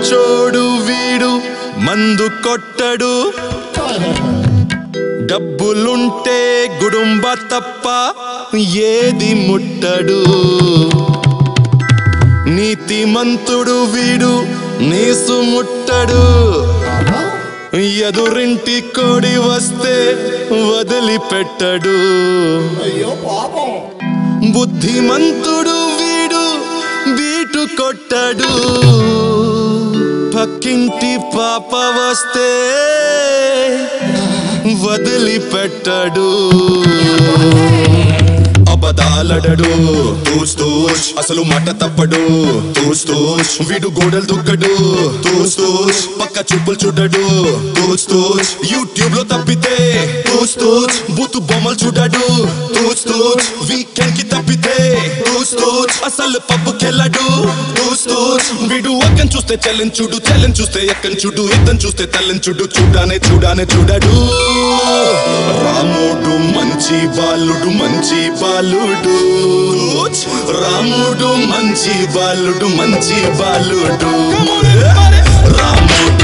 మంచోడు వీడు మందు కొట్టడు డబ్బులుంటే గుడుంబ తప్ప ఏది ముట్టడు నీతిమంతుడు వీడు నీసు ముట్టడు ఎదురింటి కోడి వస్తే వదిలిపెట్టడు అయ్యో పాపం బుద్ధిమంతుడు వీడు బీటు కొట్టడు పక్కింటి పాప వస్తే వదిలిపెట్టడు అబదాలడడు తూచ్ తూచ్ అసలు మాట తప్పడు తూచ్ తూచ్ వీడు గోడలు దుక్కడు తూచ్ తూచ్ పక్క చూపులు చూడడు తూచ్ తూచ్ యూట్యూబ్ లో తప్పితే తూచ్ తూచ్ బూతు బొమ్మలు చూడడు తూచ్ తూచ్ వీకెండ్ కి తప్పితే తూచ్ తూచ్ అసలు పబ్బుకెళ్ళడు తూచ్ తూచ్ వీడు అక్కని చూస్తే చెల్లని చూడు చెల్లని చూస్తే ఎక్కని చూడు ఇద్దని చూస్తే తెల్లని చూడు చూడానే చూడానే చూడడు రాముడు మంచి బాలుడు మంచి బాలుడు రాముడు మంచి బాలుడు మంచి బాలుడు రాముడు